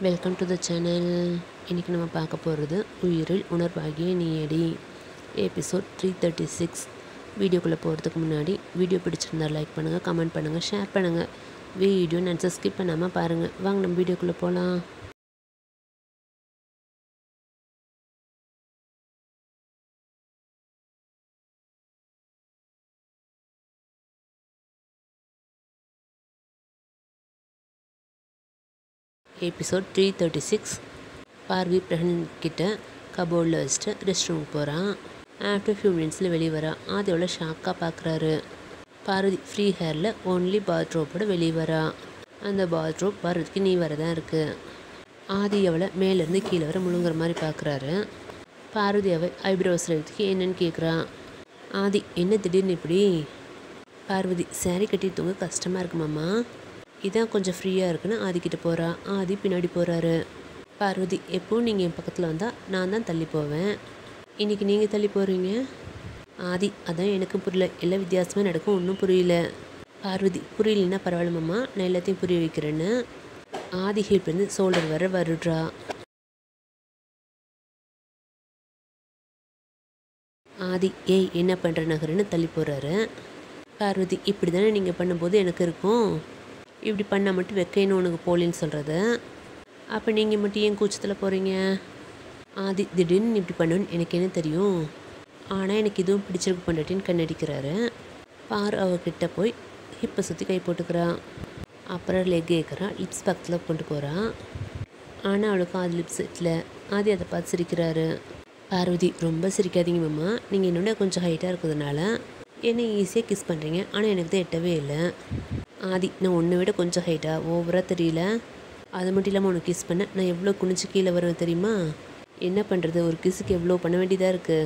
Welcome to the channel இன்றைக்கி நம்ம பார்க்க போகிறது உயிரில் உணர்வாகிய நீயடி எபிசோட் த்ரீ தேர்ட்டி சிக்ஸ் வீடியோக்குள்ளே போகிறதுக்கு முன்னாடி வீடியோ பிடிச்சிருந்தா லைக் பண்ணுங்கள் கமெண்ட் பண்ணுங்கள் ஷேர் பண்ணுங்கள் வீடியோ நினச்சா ஸ்கிப் பண்ணாமல் பாருங்கள் வாங்க நம்ம வீடியோக்குள்ளே போகலாம் எபிசோட் த்ரீ தேர்ட்டி சிக்ஸ் பார்வி பிரகன் கிட்ட கபோர்டில் வச்சுட்டு ரெஸ்ட் ரூம் போகிறான் ஆஃப்டர் ஃபியூ மினிட்ஸில் வெளியே வரான் ஆதியோட ஷாக்காக பார்க்குறாரு பார்வதி ஃப்ரீ ஹேரில் ஓன்லி பாத்ரோப்போட வெளியே வரா அந்த பாத்ரோப் பார்வதிக்கு நீ வர தான் இருக்குது ஆதி அவளை மேலேருந்து கீழே வர முழுங்குற மாதிரி பார்க்குறாரு பார்வதி அவ ஐப்ரோஸ் எடுத்துக்கு என்னன்னு கேட்குறான் ஆதி என்ன திடீர்னு இப்படி பார்வதி saree கட்டி தூங்க கஷ்டமாக இருக்குமாம்மா இதான் கொஞ்சம் ஃப்ரீயாக இருக்குன்னு ஆதிக்கிட்ட போகிறா ஆதி பின்னாடி போகிறாரு பார்வதி எப்போவும் நீங்கள் என் பக்கத்தில் வந்தால் நான் தான் தள்ளி போவேன் இன்றைக்கி நீங்கள் தள்ளி போகிறீங்க ஆதி அதான் எனக்கு புரியல எல்லாம் வித்தியாசமாக நடக்கும் ஒன்றும் புரியல பார்வதி புரியலன்னா பரவாயில்லம்மா நான் எல்லாத்தையும் புரிய வைக்கிறேன்னு ஆதி ஹில்ப்லேருந்து ஷோல்டர் வர வருடுறா ஆதி ஏய் என்ன பண்ணுற நகருன்னு தள்ளி போகிறாரு பார்வதி இப்படி தானே நீங்கள் பண்ணும்போது எனக்கு இருக்கும் இப்படி பண்ணால் மட்டும் வெக்கைன்னு உனக்கு போலின்னு சொல்கிறது அப்போ நீங்கள் மட்டும் ஏன் கூச்சத்தில் போகிறீங்க ஆதி திடீர்னு நீ இப்படி பண்ணணும்னு எனக்கு என்ன தெரியும் ஆனால் எனக்கு இதுவும் பிடிச்சிருக்கு பண்ணட்டின்னு கண்ணடிக்கிறாரு பார் அவகிட்ட போய் ஹிப்பை சுற்றி கை போட்டுக்கிறான் அப்புறம் லெக் கேட்குறான் லிப்ஸ் பக்கத்தில் கொண்டு போகிறான் ஆனால் அவளுக்கு அது லிப்ஸ் இல்லை ஆதி அதை பார்த்து சிரிக்கிறாரு பார்வதி ரொம்ப சிரிக்காதீங்க மாமா நீங்கள் என்னோட கொஞ்சம் ஹைட்டாக இருக்கிறதுனால என்னை ஈஸியாக கிஸ் பண்ணுறீங்க ஆனால் எனக்கு தான் எட்டவே இல்லை ஆதி நான் உன்னை விட கொஞ்சம் ஹைட்டாக ஓவராக தெரியல அது மட்டும் இல்லாமல் உனக்கு கிஸ் பண்ண நான் எவ்வளோ குனிச்சு கீழே வருவேன் தெரியுமா என்ன பண்ணுறது ஒரு கிஸுக்கு எவ்வளோ பண்ண வேண்டியதாக இருக்குது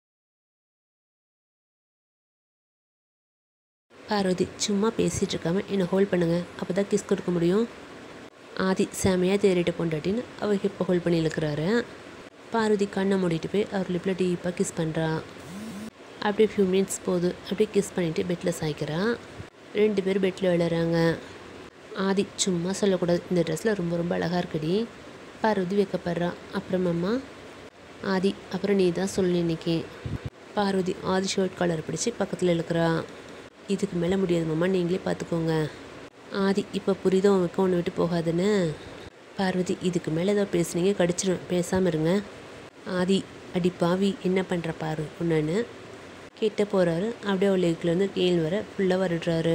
பார்வதி சும்மா பேசிகிட்டு இருக்காம என்னை ஹோல்ட் பண்ணுங்க அப்போ தான் கிஸ் கொடுக்க முடியும் ஆதி செமையாக தேறிட்டு பொண்டாட்டின்னு அவர் ஹிப்பை ஹோல்ட் பண்ணி இழுக்கிறாரு பார்வதி கண்ணை மூடிட்டு போய் அவர் லிப்பில் டீப்பாக கிஸ் பண்ணுறா அப்படியே ஃபியூ மினிட்ஸ் போகுது அப்படியே கிஸ் பண்ணிவிட்டு பெட்டில் சாய்க்கிறான் ரெண்டு பேரும் பெட்டில் விளையாடுறாங்க ஆதி சும்மா சொல்லக்கூடாது இந்த ட்ரெஸ்ஸில் ரொம்ப ரொம்ப அழகாக இருக்குடி பார்வதி வைக்கப்படுறான் அப்புறமாம்மா ஆதி அப்புறம் நீ தான் சொல்லு இன்னைக்கு பார்வதி ஆதி ஷர்ட் காலர் பிடிச்சி பக்கத்தில் இழுக்கிறா இதுக்கு மேலே முடியாது மாமா நீங்களே பார்த்துக்கோங்க ஆதி இப்போ புரியுதோ உனக்கு ஒன்று விட்டு போகாதுன்னு பார்வதி இதுக்கு மேலே ஏதோ பேசுனீங்க கடிச்சிடும் பேசாமல் இருங்க ஆதி அடி பாவி என்ன பண்ணுற பாரு பொண்ணுன்னு கிட்ட போகிறாரு அப்படியே அவள் லெக்லேருந்து கீழ் வர ஃபுல்லாக வருடுறாரு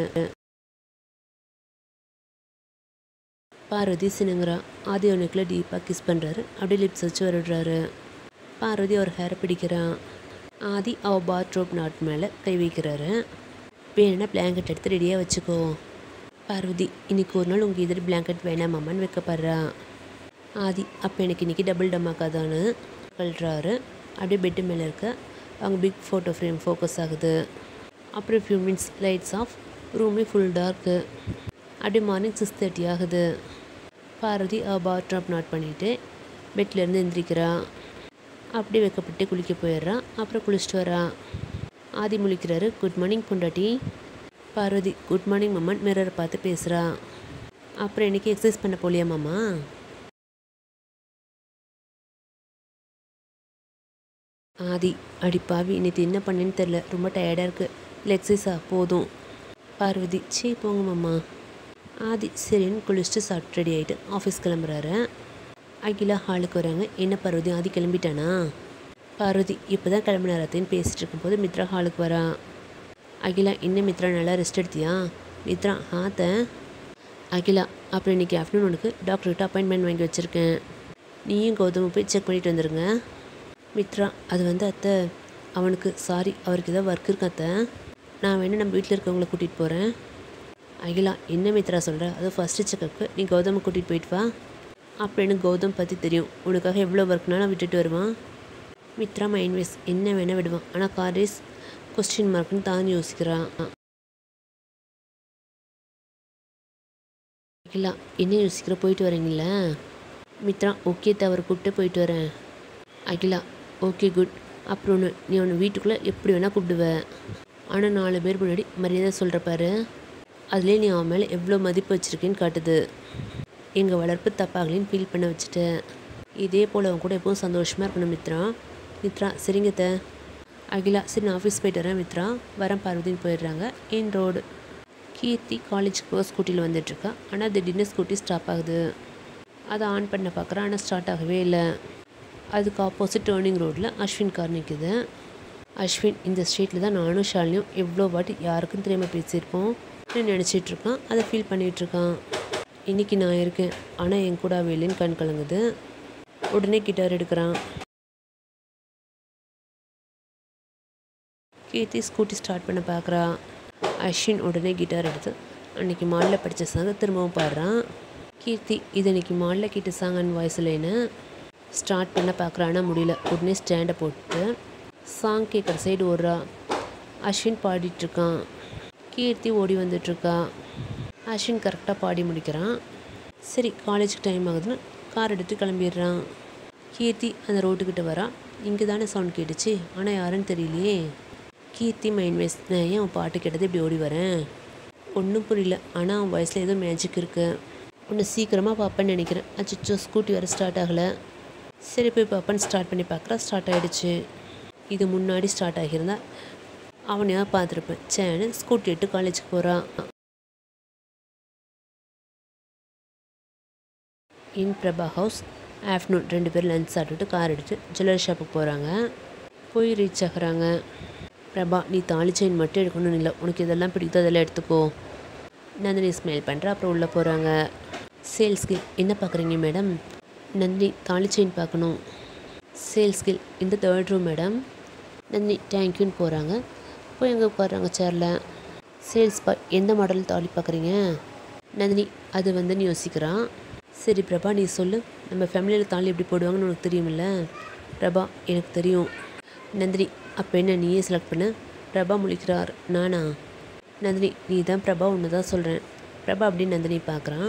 பார்வதி சினுங்கிறா ஆதி அவனுக்குள்ள டீப்பாக கிஸ் பண்ணுறாரு அப்படியே லிப்ஸ் வச்சு வருடுறாரு பார்வதி அவர் ஹேரை பிடிக்கிறான் ஆதி அவள் பாத்ரூப் நாட் மேலே கை வைக்கிறாரு வேணும்னா பிளாங்கெட் எடுத்து ரெடியாக வச்சுக்கோ பார்வதி இன்னைக்கு ஒரு நாள் உங்கள் எதிர் பிளாங்கெட் வேணாமாமான்னு வைக்கப்படுறா ஆதி அப்போ எனக்கு இன்றைக்கி டபுள் டமாக்காதான்னு கழுறாரு அப்படியே பெட்டு மேலே இருக்க அவங்க பிக் ஃபோட்டோ ஃப்ரேம் ஃபோக்கஸ் ஆகுது அப்புறம் ஃபியூ மினிட்ஸ் லைட்ஸ் ஆஃப் ரூமே ஃபுல் டார்க்கு அப்படியே மார்னிங் சிக்ஸ் தேர்ட்டி ஆகுது பார்வதி அவள் பாத்ரூம் நாட் பண்ணிவிட்டு பெட்லேருந்து எந்திரிக்கிறா அப்படியே வைக்கப்பட்டு குளிக்க போயிடுறான் அப்புறம் குளிச்சுட்டு வரான் ஆதி முழிக்கிறாரு குட் மார்னிங் பொண்டாட்டி பார்வதி குட் மார்னிங் மம்மன் மிரரை பார்த்து பேசுகிறா அப்புறம் இன்னைக்கு எக்ஸசைஸ் பண்ண போலியா மாமா ஆதி அடி பாவி இன்னைக்கு என்ன பண்ணேன்னு தெரில ரொம்ப டயர்டாக இருக்குது இல்லை எக்ஸசைஸா போதும் பார்வதி சீ போங்க மாமா ஆதி சரின்னு குளிச்சுட்டு சாப்பிட்டு ரெடி ஆகிட்டு ஆஃபீஸ் கிளம்புறாரு அகிலா ஹாலுக்கு வராங்க என்ன பார்வதி ஆதி கிளம்பிட்டானா பார்வதி இப்போ தான் கிளம்பினாரத்தின்னு பேசிகிட்டு இருக்கும்போது மித்ரா ஹாலுக்கு வரா அகிலா என்ன மித்ரா நல்லா ரெஸ்ட் எடுத்தியா மித்ரா ஆத்த அகிலா அப்புறம் இன்றைக்கி ஆஃப்டர்நூன் உனக்கு டாக்டர்கிட்ட அப்பாயின்மெண்ட் வாங்கி வச்சுருக்கேன் நீயும் கௌதமும் போய் செக் பண்ணிட்டு வந்துருங்க மித்ரா அது வந்து அத்தை அவனுக்கு சாரி அவருக்கு ஏதோ ஒர்க் இருக்கு அத்தை நான் வேணா நம்ம வீட்டில் இருக்கவங்கள கூட்டிகிட்டு போகிறேன் அகிலா என்ன மித்ரா சொல்கிற அது ஃபஸ்ட்டு செக்கப்புக்கு நீ கௌதமை கூட்டிகிட்டு போயிட்டு வா அப்படின்னு கௌதம் பற்றி தெரியும் உனக்காக எவ்வளோ ஒர்க்னாலும் விட்டுட்டு வருவான் மித்ரா மைண்ட் வேஸ் என்ன வேணால் விடுவான் ஆனால் காரேஸ் கொஸ்டின் மார்க்னு தான் யோசிக்கிறான் அகிலா என்ன யோசிக்கிற போயிட்டு வரீங்களா மித்ரா ஓகே தவறு கூப்பிட்டு போயிட்டு வரேன் அகிலா ஓகே குட் அப்புறம் ஒன்று நீ அவனை வீட்டுக்குள்ளே எப்படி வேணால் கூப்பிடுவ ஆனால் நாலு பேர் முன்னாடி மரியாதை சொல்கிற பாரு அதுலேயே நீ அவன் மேலே எவ்வளோ மதிப்பு வச்சுருக்கேன்னு காட்டுது எங்கள் வளர்ப்பு தப்பாகலின்னு ஃபீல் பண்ண வச்சுட்டு இதே போல் அவன் கூட எப்பவும் சந்தோஷமாக இருக்கணும் மித்ரா மித்ரா சரிங்க அத்தை. அகிலா சரி நான் ஆஃபீஸ் போயிட்டு வரேன் மித்ரா வரேன் பார்வதின்னு போயிடுறாங்க இன் ரோடு கீர்த்தி காலேஜுக்கு போக ஸ்கூட்டியில் வந்துட்டுருக்கா ஆனால் திடீர்னு ஸ்கூட்டி ஸ்டாப் ஆகுது அதை ஆன் பண்ண பார்க்குறேன் ஆனால் ஸ்டார்ட் ஆகவே இல்லை அதுக்கு ஆப்போசிட் டேர்னிங் ரோட்டில் அஸ்வின் கார் நிற்குது அஸ்வின் இந்த ஸ்ட்ரீட்டில் தான் நானும் ஷாலினியும் எவ்வளோ வாட்டி யாருக்கும் தெரியாமல் பேசியிருப்போம் நினச்சிட்டு இருக்கான் அதை ஃபீல் பண்ணிகிட்டு இருக்கான் இன்னைக்கு நான் இருக்கேன் ஆனால் என் கூட அவ இல்லைன்னு கண் கலங்குது உடனே கிட்டார் எடுக்கிறான் கீர்த்தி ஸ்கூட்டி ஸ்டார்ட் பண்ண பார்க்குறா அஸ்வின் உடனே கிட்டார் எடுத்து அன்னைக்கு மாலில் படித்த சாங்க திரும்பவும் பாடுறான் கீர்த்தி இது இன்னைக்கு மாலில் கேட்ட சாங்கன்னு வாய்ஸ்லேன்னு ஸ்டார்ட் பண்ண பார்க்குறா ஆனால் முடியல உடனே ஸ்டாண்டை போட்டு சாங் கேட்குற சைடு ஓடுறா அஸ்வின் பாடிட்டுருக்கான் கீர்த்தி ஓடி வந்துட்டுருக்கா அஸ்வின் கரெக்டாக பாடி முடிக்கிறான் சரி காலேஜுக்கு டைம் ஆகுதுன்னு கார் எடுத்து கிளம்பிடுறான் கீர்த்தி அந்த ரோட்டுக்கிட்ட வரா இங்கே தானே சவுண்ட் கேட்டுச்சு ஆனால் யாருன்னு தெரியலையே கீர்த்தி மைண்ட் வேஸ்ட் நான் ஏன் அவன் பாட்டு கேட்டது இப்படி ஓடி வரேன் ஒன்றும் புரியல ஆனால் அவன் வயசில் ஏதோ மேஜிக் இருக்குது உன்னை சீக்கிரமாக பார்ப்பேன்னு நினைக்கிறேன் அச்சோ ஸ்கூட்டி வர ஸ்டார்ட் ஆகலை சரி போய் பார்ப்பேன்னு ஸ்டார்ட் பண்ணி பார்க்குறா ஸ்டார்ட் ஆகிடுச்சு இது முன்னாடி ஸ்டார்ட் ஆகியிருந்தா அவனையா பார்த்துருப்பேன் சேனு ஸ்கூட்டி எட்டு காலேஜுக்கு போகிறான் இன் பிரபா ஹவுஸ் ஆஃப்டர்நூன் ரெண்டு பேரும் லஞ்ச் சாப்பிட்டுட்டு கார் எடுத்து ஜுவல்லரி ஷாப்புக்கு போகிறாங்க போய் ரீச் ஆகுறாங்க பிரபா நீ தாலி செயின் மட்டும் எடுக்கணும்னு இல்லை உனக்கு இதெல்லாம் பிடிக்குதோ அதெல்லாம் எடுத்துக்கோ நந்தினி ஸ்மெல் பண்ணுறா அப்புறம் உள்ளே போகிறாங்க சேல்ஸ்க்கு என்ன பார்க்குறீங்க மேடம் நந்தினி தாலி செயின் பார்க்கணும் சேல்ஸ்கில் இந்த தேர்ட் ரூம் மேடம் நந்தினி தேங்க்யூன்னு போகிறாங்க போய் அங்கே உட்காடுறாங்க சேரில் சேல்ஸ் பா எந்த மாடல் தாலி பார்க்குறீங்க நந்தினி அது வந்துன்னு யோசிக்கிறான் சரி பிரபா நீ சொல்லு நம்ம ஃபேமிலியில் தாலி எப்படி போடுவாங்கன்னு உனக்கு தெரியுமில்ல பிரபா எனக்கு தெரியும் நந்தினி அப்போ என்ன நீயே செலக்ட் பண்ண பிரபா முழிக்கிறார் நானா நந்தினி நீ தான் பிரபா ஒன்று தான் சொல்கிறேன் பிரபா அப்படின்னு நந்தினி பார்க்குறான்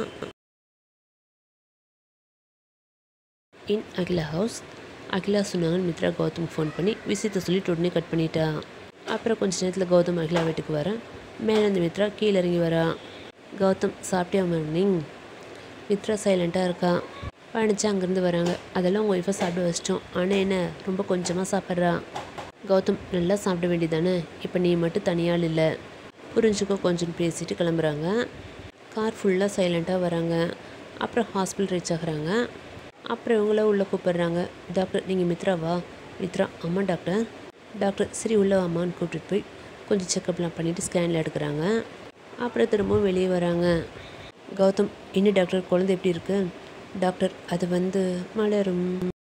இன் அகிலா ஹவுஸ் அகிலா சொன்னாங்கன்னு மித்ரா கௌதம் ஃபோன் பண்ணி விஷயத்தை சொல்லிட்டு உடனே கட் பண்ணிட்டா அப்புறம் கொஞ்ச நேரத்தில் கௌதம் அகிலா வீட்டுக்கு வரேன் மேலே இருந்து மித்ரா கீழே இறங்கி வரா கௌதம் சாப்பிட்டியா மார்னிங் மித்ரா சைலண்ட்டாக இருக்கா பழனிச்சு அங்கேருந்து வராங்க அதெல்லாம் உங்கள் ஒய்ஃபை சாப்பிட வச்சிட்டோம் ஆனால் என்ன ரொம்ப கொஞ்சமாக சாப்பிட்றா கௌதம் நல்லா சாப்பிட வேண்டியதானே இப்போ நீ மட்டும் தனியாள் இல்லை புரிஞ்சுக்கோ கொஞ்சம் பேசிட்டு கிளம்புறாங்க கார் ஃபுல்லாக சைலண்ட்டாக வராங்க அப்புறம் ஹாஸ்பிட்டல் ரீச் ஆகுறாங்க அப்புறம் இவங்கள உள்ளே கூப்பிடுறாங்க டாக்டர் நீங்கள் மித்ராவா மித்ரா ஆமாம் டாக்டர் டாக்டர் சரி உள்ளே வாமான்னு கூப்பிட்டுட்டு போய் கொஞ்சம் செக்கப்லாம் பண்ணிவிட்டு ஸ்கேனில் எடுக்கிறாங்க அப்புறம் திரும்பவும் வெளியே வராங்க கௌதம் என்ன டாக்டர் குழந்தை எப்படி இருக்கு டாக்டர் அது வந்து மலரும்